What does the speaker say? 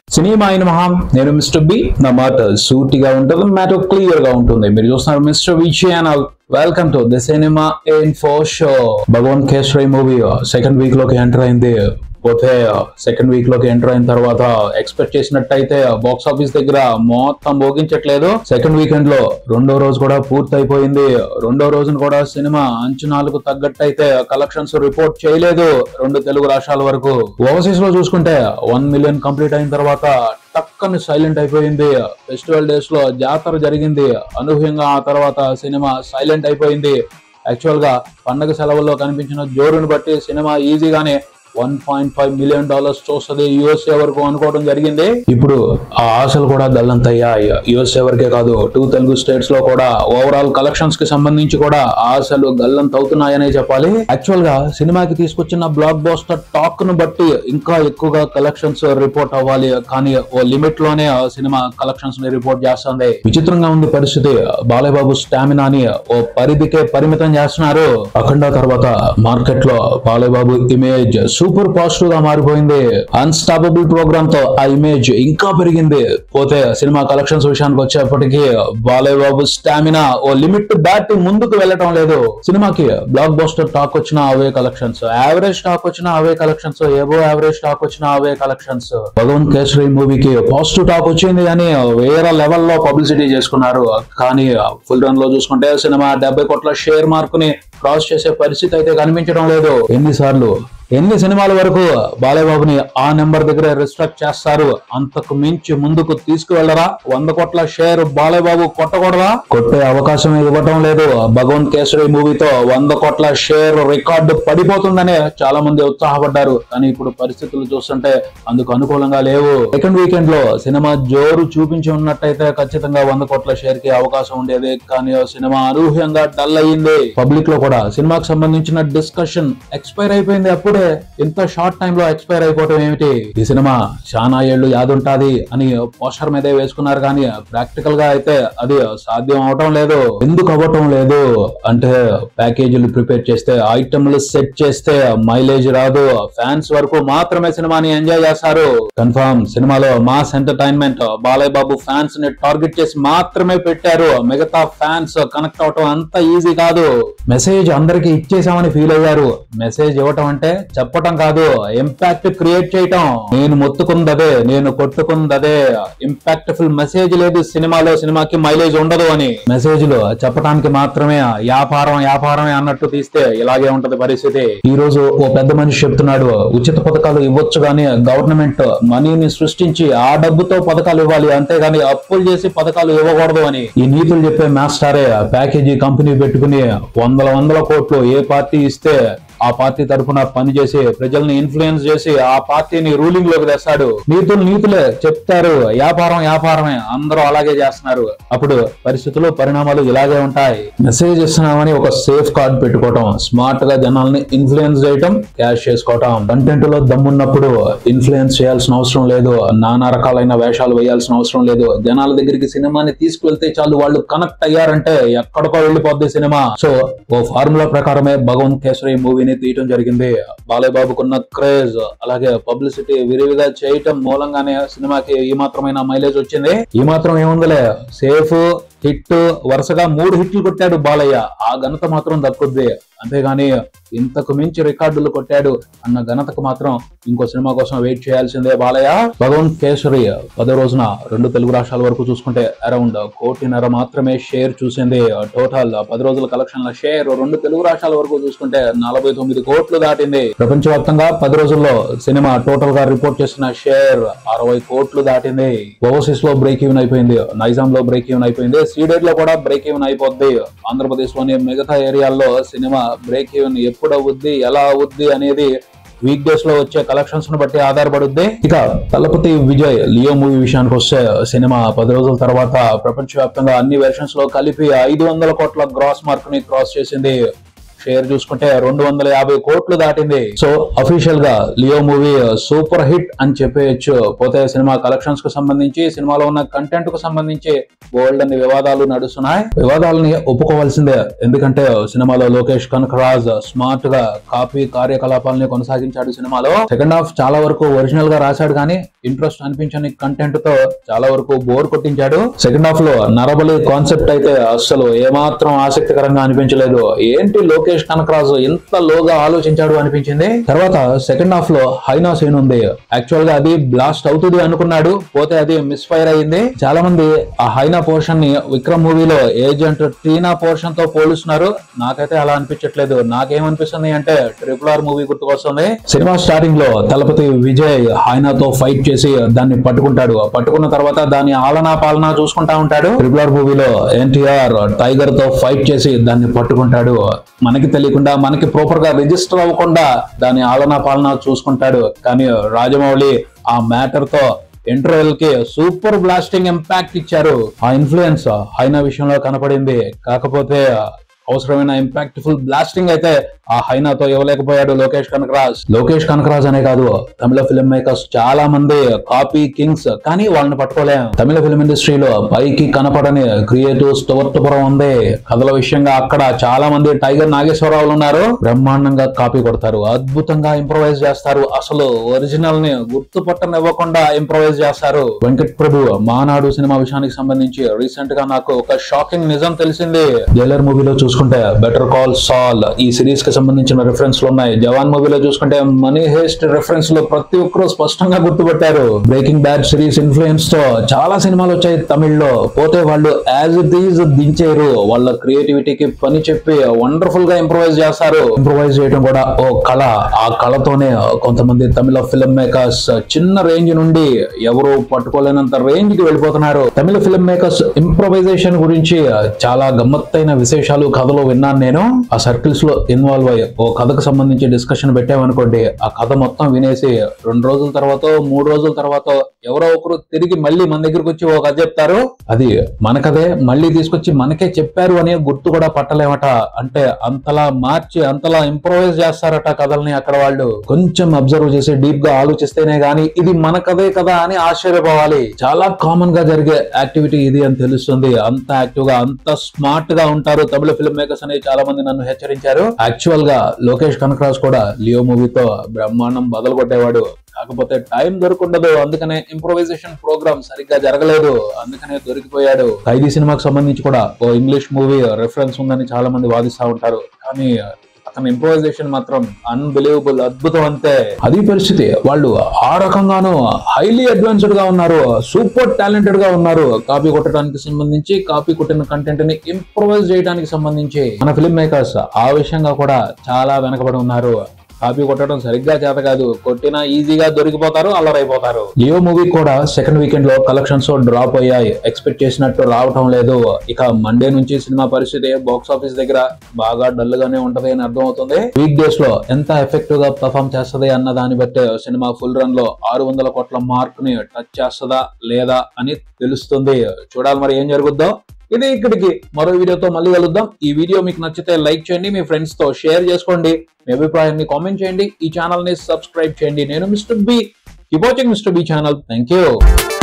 cinema అయిన మహా నేను మిస్టర్ బి నా మాట సూటిగా ఉంటుంది మ్యాటర్ క్లియర్ గా ఉంటుంది మీరు చూస్తున్నారు mister B channel welcome to the cinema info show Bhagavanth Kesari movie second week లోకి ఎంటర్ అయింది పోతే సెకండ్ వీక్ లోకి ఎంటర్ అయిన తర్వాత ఎక్స్పెక్ట్ చేసినట్టయితే బాక్స్ ఆఫీస్ దగ్గర మొత్తం భోగించట్లేదు సెకండ్ వీకెండ్ లో రెండో రోజు కూడా పూర్తి అయిపోయింది రెండో రోజున కూడా సినిమా అంచనాలకు తగ్గట్టయితే కలెక్షన్స్ రిపోర్ట్ చేయలేదు రెండు తెలుగు రాష్ట్రాల వరకు ఓవర్సీస్ లో చూసుకుంటే వన్ మిలియన్ కంప్లీట్ అయిన తర్వాత టక్కని సైలెంట్ అయిపోయింది ఫెస్టివల్ డేస్ లో జాతర జరిగింది అనూహ్యంగా ఆ తర్వాత సినిమా సైలెంట్ అయిపోయింది యాక్చువల్ గా పండగ సెలవుల్లో కనిపించిన జోరుని బట్టి సినిమా ఈజీగానే one point five million dollars చూస్తుంది యుఎస్ఏ వరకు అనుకోవడం జరిగింది ఇప్పుడు ఆ ఆశలు కూడా గల్లంతయ్యాయి యుఎస్ఏ వరకే కాదు టూ తెలుగు స్టేట్స్ లో కూడా ఓవరాల్ కలెక్షన్స్ కి సంబంధించి కూడా ఆశలు గల్లంత అవుతున్నాయనే చెప్పాలి యాక్చువల్ గా సినిమాకి తీసుకొచ్చిన బ్లాక్ బాస్టర్ టాక్ ను బట్టి ఇంకా ఎక్కువగా కలెక్షన్స్ రిపోర్ట్ అవ్వాలి కానీ ఓ లిమిట్ లోనే ఆ సినిమా కలెక్షన్స్ ని రిపోర్ట్ చేస్తుంది విచిత్రంగా ఉంది పరిస్థితి బాలయ్యబాబు స్టామినాని ఓ పరిధికే పరిమితం చేస్తున్నారు అఖండ తర్వాత మార్కెట్ లో బాలయ్యబాబు ఇమేజ్ సూపర్ పాజిటివ్ గా మారిపోయింది అన్స్టాపబుల్ ప్రోగ్రామ్ తో ఆ ఇమేజ్ ఇంకా పెరిగింది పోతే సినిమా కలెక్షన్స్ విషయానికి వచ్చేప్పటికి బాలయ్య బాబు స్టామినా ఓ లిమిట్ దాటి ముందుకు వెళ్ళటం లేదు సినిమాకి బ్లాక్ బస్టర్ టాక్ వచ్చిన అవే కలెక్షన్స్ యావరేజ్ టాక్ వచ్చిన అవే కలెక్షన్స్ ఏవో యావరేజ్ టాక్ వచ్చిన అవే కలెక్షన్స్ భగవంత్ కేసరి మూవీకి పాజిటివ్ టాక్ వచ్చింది కానీ వేరే లెవెల్లో పబ్లిసిటీ చేసుకున్నారు కానీ ఫుల్ రన్ లో చూసుకుంటే సినిమా డెబ్బై కోట్ల షేర్ మార్క్ ని క్రాస్ చేసే పరిస్థితి అయితే కనిపించడం లేదు ఎన్నిసార్లు ఎన్ని సినిమాల వరకు బాలయ్యబాబుని ఆ నెంబర్ దగ్గర రిస్ట్రక్ట్ చేస్తారు అంతకు మించి ముందుకు తీసుకువెళ్ళరా వంద కోట్ల షేర్ బాలయ్యబాబు కొట్టకూడదా కొట్టే అవకాశం ఇవ్వటం లేదు భగవంత్ కేసరి మూవీతో వంద కోట్ల షేర్ రికార్డు పడిపోతుందనే చాలా మంది ఉత్సాహపడ్డారు కానీ ఇప్పుడు పరిస్థితులు చూస్తుంటే అందుకు అనుకూలంగా లేవు సెకండ్ వీకెండ్ లో సినిమా జోరు చూపించి ఉన్నట్టయితే ఖచ్చితంగా వంద కోట్ల షేర్ కి అవకాశం ఉండేది కానీ ఆ సినిమా అనూహ్యంగా డల్ అయ్యింది పబ్లిక్ లో కూడా సినిమాకి సంబంధించిన డిస్కషన్ ఎక్స్పైర్ అయిపోయింది అప్పుడే ఇంత షార్ట్ టైం లో ఎక్స్పైర్ అయిపోవటం ఏమిటి ఈ సినిమా చాలా ఏళ్ళు యాదుంటాది అని పోస్టర్ మీదే వేసుకున్నారు కానీ ప్రాక్టికల్ గా అయితే అది సాధ్యం అవటం లేదు ఎందుకు అవ్వటం లేదు అంటే ప్యాకేజీలు ప్రిపేర్ చేస్తే ఐటమ్లు సెట్ చేస్తే మైలేజ్ రాదు ఫ్యాన్స్ వరకు మాత్రమే సినిమాని ఎంజాయ్ చేస్తారు కన్ఫర్మ్ సినిమాలో mass entertainment Balayya Babu fans ని టార్గెట్ చేసి మాత్రమే పెట్టారు మిగతా ఫ్యాన్స్ కనెక్ట్ అవటం అంత ఈజీ కాదు మెసేజ్ అందరికి ఇచ్చేసామని ఫీల్ అయ్యారు మెసేజ్ ఇవ్వటం అంటే చెప్పటం కాదు ఇంపాక్ట్ క్రియేట్ చేయటం నేను మొత్తుకుందదే నేను కొట్టుకుందదే ఇంపాక్ట్ ఫుల్ మెసేజ్ లేదు సినిమాలో సినిమాకి మైలేజ్ ఉండదు అని మెసేజ్ లో చెప్పడానికి మాత్రమే వ్యాపారం వ్యాపారమే అన్నట్టు తీస్తే ఇలాగే ఉంటది పరిస్థితి ఈ రోజు ఓ పెద్ద మనిషి చెప్తున్నాడు ఉచిత పథకాలు ఇవ్వచ్చు గానీ గవర్నమెంట్ మనీని సృష్టించి ఆ డబ్బుతో పథకాలు ఇవ్వాలి అంతేగాని అప్పులు చేసి పథకాలు ఇవ్వకూడదు అని ఈ నీతులు చెప్పే మాస్టరే ప్యాకేజీ కంపెనీ పెట్టుకుని వందల వందల కోట్లు ఏ పార్టీ ఇస్తే ఆ పార్టీ తరఫున పనిచేసి ప్రజల్ని ఇన్ఫ్లుయెన్స్ చేసి ఆ పార్టీని రూలింగ్ లోకి తెస్తాడు నీతులు నీతులే చెప్తారు వ్యాపారం వ్యాపారమే అందరూ అలాగే చేస్తున్నారు అప్పుడు పరిస్థితులు పరిణామాలు ఇలాగే ఉంటాయి మెసేజ్ ఇస్తున్నామని ఒక సేఫ్ కార్డ్ పెట్టుకోవటం స్మార్ట్ గా జనాల్ని ఇన్ఫ్లుయెన్స్ చేయటం క్యాష్ చేసుకోవటం కంటెంట్ లో దమ్మున్నప్పుడు ఇన్ఫ్లుయెన్స్ చేయాల్సిన అవసరం లేదు నానా రకాలైన వేషాలు వేయాల్సిన అవసరం లేదు జనాల దగ్గరికి సినిమాని తీసుకువెళ్తే చాలు వాళ్ళు కనెక్ట్ అయ్యారంటే ఎక్కడికో వెళ్ళిపోద్ది సినిమా సో ఓ ఫార్ములా ప్రకారమే భగవంత్ కేసరి మూవీని తీయటం జరిగింది బాలయ్య బాబుకున్న క్రేజ్ అలాగే పబ్లిసిటీ విరివిగా చేయటం మూలంగానే సినిమాకి ఈ మాత్రమైన మైలేజ్ వచ్చింది ఈ మాత్రం ఏముందిలే సేఫ్ హిట్ వరుసగా మూడు హిట్లు కొట్టాడు బాలయ్య ఆ ఘనత మాత్రం దక్కుద్ది అంతేగాని ఇంతకు మించి రికార్డులు కొట్టాడు అన్న ఘనతకు మాత్రం ఇంకో సినిమా కోసం వెయిట్ చేయాల్సిందే బాలయ్య భగవంత్ కేసరి పదో రోజున రెండు తెలుగు రాష్ట్రాల వరకు చూసుకుంటే అరౌండ్ కోటిన్నర మాత్రమే షేర్ చూసింది టోటల్ పది రోజుల కలెక్షన్ల షేర్ రెండు తెలుగు రాష్ట్రాల వరకు చూసుకుంటే నలభై తొమ్మిది కోట్లు దాటింది ప్రపంచవ్యాప్తంగా పది రోజుల్లో సినిమా టోటల్ గా రిపోర్ట్ చేసిన షేర్ అరవై కోట్లు దాటింది ఓవర్సీస్ లో బ్రేక్ ఈవెన్ అయిపోయింది నైజాం లో బ్రేక్ ఈవెన్ అయిపోయింది సీడెడ్ లో కూడా బ్రేక్ ఈవెన్ అయిపోద్ది ఆంధ్రప్రదేశ్ లోని మిగతా ఏరియాల్లో సినిమా బ్రేక్ ఈవెన్ ఎప్పుడు అవుద్ది ఎలా అవుద్ది అనేది వీక్ డేస్ లో వచ్చే కలెక్షన్స్ ను బట్టి ఆధారపడుద్ది ఇక తలపతి విజయ్ లియో మూవీ విషయానికి వస్తే సినిమా పది రోజుల తర్వాత ప్రపంచవ్యాప్తంగా అన్ని వెర్షన్స్ లో కలిపి ఐదు వందల కోట్ల గ్రాస్ మార్క్ ని క్రాస్ చేసింది షేర్ చూసుకుంటే రెండు వందల యాభై కోట్లు దాటింది సో అఫీషియల్ గా లియో మూవీ సూపర్ హిట్ అని చెప్పేయచ్చు పోతే సినిమా కలెక్షన్స్ కు సంబంధించి సినిమాలో ఉన్న కంటెంట్ కు సంబంధించి బోల్డ్ అన్ని వివాదాలు నడుస్తున్నాయి వివాదాలని ఒప్పుకోవాల్సిందే ఎందుకంటే సినిమాలో లోకేష్ కనకరాజ్ స్మార్ట్ గా కాపీ కార్యకలాపాలని కొనసాగించాడు సినిమాలో సెకండ్ హాఫ్ చాలా వరకు ఒరిజినల్ గా రాశాడు కానీ ఇంట్రెస్ట్ అనిపించని కంటెంట్ తో చాలా వరకు బోర్ కొట్టించాడు సెకండ్ హాఫ్ లో నరబలి కాన్సెప్ట్ అయితే అస్సలు ఏమాత్రం ఆసక్తికరంగా అనిపించలేదు ఏంటి లోకేష్ కనకరాజు ఇంత లోగా ఆలోచించాడు అనిపించింది తర్వాత సెకండ్ హాఫ్ లో హైనా సీన్ ఉంది యాక్చువల్ గా అది బ్లాస్ట్ అవుతుంది అనుకున్నాడు పోతే అది మిస్ ఫైర్ అయింది చాలా మంది ఆ హైనా పోర్షన్ ని విక్రమ్ మూవీలో ఏజెంట్ టీనా పోర్షన్ తో పోలుస్తున్నారు నాకైతే అలా అనిపించట్లేదు నాకేమనిపిస్తుంది అంటే ట్రిపుల్ ఆర్ మూవీ గుర్తుకొస్తుంది సినిమా స్టార్టింగ్ లో తలపతి విజయ్ హైనాతో ఫైట్ చేసి దాన్ని పట్టుకుంటాడు పట్టుకున్న తర్వాత దాని ఆలనా పాలనా చూసుకుంటా ఉంటాడు ట్రిపుల్ ఆర్ మూవీలో ఎన్టీఆర్ టైగర్ తో ఫైట్ చేసి దాన్ని పట్టుకుంటాడు మనకి తెలియకుండా మనకి ప్రాపర్ గా రిజిస్టర్ అవ్వకుండా దాని ఆలనా పాలనా చూసుకుంటాడు కానీ రాజమౌళి ఆ మ్యాటర్ తో ఇంటర్వెల్ కి సూపర్ బ్లాస్టింగ్ ఇంపాక్ట్ ఇచ్చారు ఆ ఇన్ఫ్లుయెన్స్ హైనా విషయంలో కనపడింది కాకపోతే అవసరమైన ఇంపాక్ట్ ఫుల్ బ్లాస్టింగ్ అయితే ఆ హైనాతో ఇవ్వలేకపోయాడు లోకేష్ కనకరాజ్ లోకేష్ కనకరాజ్ అనే కాదు తమిళ ఫిల్మ్ మేకర్స్ చాలా మంది కాపీ కింగ్స్ కానీ వాళ్ళని పట్టుకోలేం తమిళ ఫిల్మ్ ఇండస్ట్రీలో పైకి కనపడని క్రియేటివ్ స్టోర్టుపురం ఉంది కథల విషయంగా అక్కడ చాలా మంది టైగర్ నాగేశ్వరరావులు ఉన్నారు బ్రహ్మాండంగా కాపీ కొడతారు అద్భుతంగా ఇంప్రవైజ్ చేస్తారు అసలు ఒరిజినల్ ని గుర్తుపట్టనివ్వకుండా ఇంప్రవైజ్ చేస్తారు వెంకట్ ప్రభు మానాడు సినిమా విషయానికి సంబంధించి రీసెంట్ గా నాకు ఒక షాకింగ్ నిజం తెలిసింది జైలర్ మూవీలో చూసుకుంటే బెటర్ కాల్ సాల్ ఈ సిరీస్ కి సంబంధించిన రిఫరెన్స్ లు ఉన్నాయి జవాన్ మూవీలో చూసుకుంటే మనీ హేస్ట్ రిఫరెన్స్ లో ప్రతి ఒక్కరూ స్పష్టంగా గుర్తుపట్టారు బ్రేకింగ్ బ్యాడ్ సిరీస్ ఇన్ఫ్లుయెన్స్ తో చాలా సినిమాలు వచ్చాయి తమిళ్లో పోతే వాళ్ళు యాజ్ ఇట్ ఈజ్ దించారు వాళ్ళ క్రియేటివిటీకి పని చెప్పి వండర్ఫుల్ గా ఇంప్రూవైజ్ చేస్తారు ఇంప్రూవైజ్ చేయడం కూడా ఓ కళ ఆ కళతోనే కొంతమంది తమిళ ఫిల్మ్ మేకర్స్ చిన్న రేంజ్ నుండి ఎవరు పట్టుకోలేనంత రేంజ్ కి వెళ్ళిపోతున్నారు తమిళ ఫిల్మ్ మేకర్స్ ఇంప్రొవైజేషన్ గురించి చాలా గమ్మత్తైన విశేషాలు కథలో విన్నాను నేను ఆ సర్కిల్స్ లో ఇన్వాల్వ్ అయ్యి ఓ కథకు సంబంధించి డిస్కషన్ పెట్టామనుకోండి ఆ కథ మొత్తం వినేసి రెండు రోజుల తర్వాత మూడు రోజుల తర్వాత ఎవరో ఒకరు తిరిగి మళ్ళీ మన దగ్గరకు వచ్చి ఓ కథ చెప్తారు అది మన కథే మళ్ళీ తీసుకొచ్చి మనకే చెప్పారు అనే గుర్తు కూడా పట్టలేమట అంటే అంతలా మార్చి అంతలా ఇంప్రొవైజ్ చేస్తారట కథల్ని అక్కడ వాళ్ళు కొంచెం అబ్జర్వ్ చేసి డీప్ గా ఆలోచిస్తేనే గానీ ఇది మన కథే కదా అని ఆశ్చర్యపోవాలి చాలా కామన్ గా జరిగే యాక్టివిటీ ఇది అని తెలుస్తుంది అంత యాక్టివ్ గా అంత స్మార్ట్ గా ఉంటారు తమిళ ఫిల్మ్ మేకర్స్ అని చాలా మంది నన్ను హెచ్చరించారు యాక్చువల్ గా లోకేష్ కనకరాజ్ కూడా లియో మూవీతో బ్రహ్మాండం బదలు కొట్టేవాడు కాకపోతే టైం దొరకుండదు అందుకనే ఇంప్రొవైజేషన్ ప్రోగ్రామ్ సరిగ్గా జరగలేదు అందుకనే దొరికిపోయాడు ఖైదీ సినిమాకి సంబంధించి కూడా ఓ ఇంగ్లీష్ మూవీ రెఫరెన్స్ ఉందని చాలా మంది వాదిస్తా ఉంటారు కానీ అతని ఇంప్రొవైజేషన్ మాత్రం అన్బిలీవబుల్ అద్భుతం అంతే అది పరిస్థితి వాళ్ళు ఆ రకంగాను హైలీ అడ్వాన్స్డ్ గా ఉన్నారు సూపర్ టాలెంటెడ్ గా ఉన్నారు కాపీ కొట్టడానికి సంబంధించి కాపీ కొట్టిన కంటెంట్ ని ఇంప్రొవైజ్ చేయడానికి సంబంధించి మన ఫిల్మ్ మేకర్స్ ఆ విషయంగా కూడా చాలా వెనకబడి ఉన్నారు కాపీ కొట్టడం సరిగ్గా చేత కాదు కొట్టినా ఈజీగా దొరికిపోతారు అల్లరైపోతారు లియో మూవీ కూడా సెకండ్ వీకెండ్ లో కలెక్షన్స్ డ్రాప్ అయ్యాయి ఎక్స్పెక్ట్ చేసినట్టు రావటం లేదు ఇక మండే నుంచి సినిమా పరిస్థితి బాక్స్ ఆఫీస్ దగ్గర బాగా డల్ గానే ఉంటది అని అర్థం అవుతుంది వీక్ డేస్ లో ఎంత ఎఫెక్టివ్ గా పర్ఫామ్ చేస్తది అన్న దాన్ని బట్టి సినిమా ఫుల్ రన్ లో ఆరు వందల కోట్ల మార్క్ ని టచ్ చేస్తదా లేదా అని తెలుస్తుంది చూడాలి మరి ఏం జరుగుద్దో ఇది ఇక్కడికి మరో వీడియోతో మళ్ళీ కలుద్దాం ఈ వీడియో మీకు నచ్చితే లైక్ చేయండి మీ ఫ్రెండ్స్ తో షేర్ చేసుకోండి మీ అభిప్రాయాన్ని కామెంట్ చేయండి ఈ ఛానల్ ని సబ్స్క్రైబ్ చేయండి నేను mister B keep watching mister B channel thank you